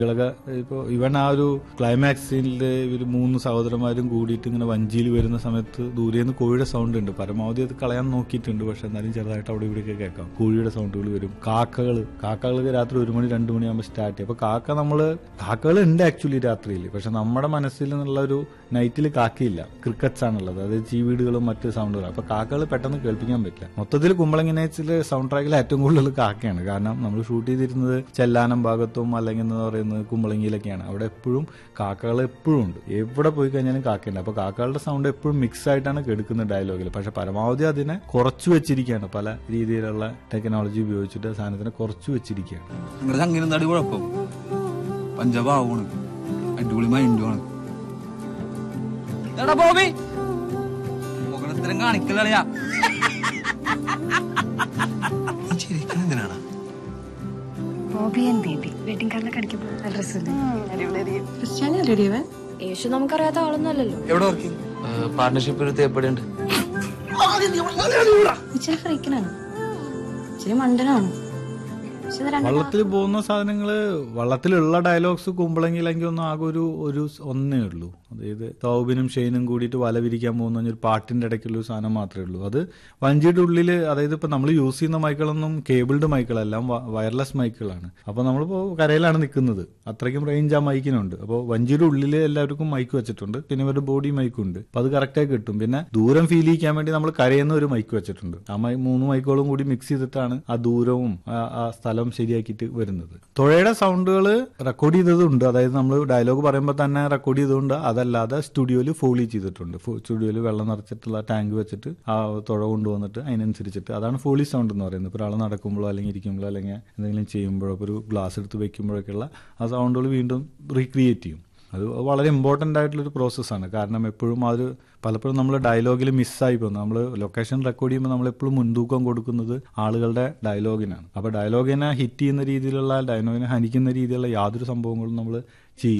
കളൊക്കെ ഇപ്പൊ ഇവൻ ആ ഒരു ക്ലൈമാക്സ് സീനിൽ ഇവര് മൂന്ന് സഹോദരന്മാരും കൂടിയിട്ട് ഇങ്ങനെ വഞ്ചിയിൽ വരുന്ന സമയത്ത് ദൂരേന്ന് കോഴിയുടെ സൗണ്ട് ഉണ്ട് പരമാവധി അത് കളയാൻ നോക്കിയിട്ടുണ്ട് പക്ഷെ എന്നാലും ചെറുതായിട്ട് അവിടെ ഇവിടെയൊക്കെ കേൾക്കാം കോഴിയുടെ സൗണ്ടുകൾ വരും കാക്കകൾ കാക്കകൾക്ക് രാത്രി ഒരു മണി രണ്ട് മണിയാകുമ്പോൾ സ്റ്റാർട്ട് ചെയ്യും അപ്പൊ കാക്ക നമ്മള് കാക്കകൾ ഉണ്ട് ആക്ച്വലി രാത്രിയിൽ പക്ഷെ നമ്മുടെ മനസ്സിൽ നിന്നുള്ള ഒരു നൈറ്റിൽ കാക്കയില്ല ക്രിക്കറ്റ്സ് ആണുള്ളത് അതായത് ചീവീടുകളും മറ്റ് സൗണ്ടുകളും അപ്പൊ കാക്കകൾ പെട്ടെന്ന് കേൾപ്പിക്കാൻ പറ്റില്ല മൊത്തത്തിൽ കുമ്പളങ്ങി നൈറ്റ്സിലെ സൗണ്ട് ട്രാക്കിൽ ഏറ്റവും കൂടുതൽ കാക്കയാണ് കാരണം നമ്മൾ ഷൂട്ട് ചെയ്തിരുന്നത് ചെല്ലാനം ഭാഗത്തും അല്ലെങ്കിൽ എന്ന് പറയുന്നത് കുമ്പളങ്ങിയിലൊക്കെയാണ് അവിടെ എപ്പോഴും കാക്കകൾ എപ്പോഴും ഉണ്ട് എവിടെ പോയി കഴിഞ്ഞാലും കാക്കയുണ്ട് അപ്പൊ കാക്കകളുടെ സൗണ്ട് എപ്പോഴും മിക്സ് ആയിട്ടാണ് കേൾക്കുന്നത് ഡയലോഗിൽ പക്ഷെ പരമാവധി അതിനെ കുറച്ചു വെച്ചിരിക്കുകയാണ് പല രീതിയിലുള്ള ടെക്നോളജി ഉപയോഗിച്ചിട്ട് ആ സാധനത്തിനെ കുറച്ചു വെച്ചിരിക്കുകയാണ് നിങ്ങളുടെ ചങ്ങനെ എന്താടി കുഴപ്പം പഞ്ചഭാവമാണ് അടിപൊളി മൈൻഡുമാണ് എടാ ബോബി മുഖത്തിരം കാണിക്കലളിയാ ശരിക്കും എന്തിനാണ് ബോബി ആൻഡ് ബേബി വെഡിങ് കാർഡിലൊക്കെ അടിക്കുമ്പോൾ നല്ല രസമില്ലേ ക്രിസ്ത്യാനി റെഡിയവൻ യേശു നമുക്കറിയാത്ത ആളൊന്നല്ലല്ലോ എവിടെ വർക്ക് പാർട്ണർഷിപ്പ് ഒരു തേപ്പടിയുണ്ട് ഇച്ചിരി ഫ്രീക്കനാണ് ഇച്ചിരി മണ്ടനാണ് പക്ഷെ ഇത് രണ്ടും വള്ളത്തിൽ പോകുന്ന സാധനങ്ങള് വള്ളത്തിലുള്ള ഡയലോഗ്സ് കുമ്പളങ്ങിയിലെങ്കിൽ ഒന്നും ആകെ ഒരു ഒരു ഒന്നേ ഉള്ളൂ അതായത് സൗബിനും ഷെയ്നും കൂടിയിട്ട് വല വിരിക്കാൻ പോകുന്ന ഒരു പാട്ടിന്റെ ഇടയ്ക്കുള്ള ഒരു സാധനം മാത്രമേ ഉള്ളൂ അത് വഞ്ചിയുടെ ഉള്ളിൽ അതായത് ഇപ്പൊ നമ്മൾ യൂസ് ചെയ്യുന്ന മൈക്കുകളൊന്നും കേബിൾഡ് മൈക്കുകളെല്ലാം വയർലെസ് മൈക്കുകളാണ് അപ്പൊ നമ്മളിപ്പോ കരയിലാണ് നിൽക്കുന്നത് അത്രയ്ക്കും റേഞ്ച് ആ മൈക്കിനുണ്ട് അപ്പോൾ വഞ്ചിയുടെ ഉള്ളിൽ എല്ലാവർക്കും മൈക്ക് വെച്ചിട്ടുണ്ട് പിന്നെ ഇവരുടെ ബോഡി മൈക്കും ഉണ്ട് അപ്പൊ അത് കറക്റ്റായി കിട്ടും പിന്നെ ദൂരം ഫീൽ ചെയ്യിക്കാൻ വേണ്ടി നമ്മൾ കരയുന്ന ഒരു മൈക്ക് വെച്ചിട്ടുണ്ട് ആ മൈ മൂന്ന് മൈക്കുകളും കൂടി മിക്സ് ചെയ്തിട്ടാണ് ആ ദൂരവും ആ- ആ സ്ഥലം ശരിയാക്കിയിട്ട് വരുന്നത് തുഴയുടെ സൗണ്ടുകൾ റെക്കോർഡ് ചെയ്തതുണ്ട് അതായത് നമ്മൾ ഡയലോഗ് പറയുമ്പോൾ തന്നെ റെക്കോർഡ് ചെയ്തുകൊണ്ട് അതല്ലാതെ സ്റ്റുഡിയോയിൽ ഫോളി ചെയ്തിട്ടുണ്ട് സ്റ്റുഡിയോയിൽ വെള്ളം നിറച്ചിട്ടുള്ള ടാങ്ക് വെച്ചിട്ട് ആ തുഴ കൊണ്ടുവന്നിട്ട് അതിനനുസരിച്ചിട്ട് അതാണ് ഫോളി സൗണ്ട് എന്ന് പറയുന്നത് ഇപ്പോൾ ഒരാൾ നടക്കുമ്പോഴോ അല്ലെങ്കിൽ ഇരിക്കുമ്പോഴോ അല്ലെങ്കിൽ എന്തെങ്കിലും ചെയ്യുമ്പോഴോ ഇപ്പോൾ ഒരു ഗ്ലാസ് എടുത്ത് വെക്കുമ്പോഴൊക്കെയുള്ള ആ സൗണ്ടുകൾ വീണ്ടും റീക്രിയേറ്റ് ചെയ്യും അത് വളരെ ഇമ്പോർട്ടൻ്റ് ആയിട്ടുള്ളൊരു പ്രോസസ്സാണ് കാരണം എപ്പോഴും അത് പലപ്പോഴും നമ്മൾ ഡയലോഗിൽ മിസ്സായി പോകുന്നു നമ്മൾ ലൊക്കേഷൻ റെക്കോർഡ് ചെയ്യുമ്പോൾ നമ്മൾ എപ്പോഴും മുൻതൂക്കം കൊടുക്കുന്നത് ആളുകളുടെ ഡയലോഗിനാണ് അപ്പോൾ ഡയലോഗിനെ ഹിറ്റ് ചെയ്യുന്ന രീതിയിലുള്ള ഡയലോഗിനെ ഹനിക്കുന്ന രീതിയിലുള്ള യാതൊരു സംഭവങ്ങളും നമ്മൾ ചെയ്യും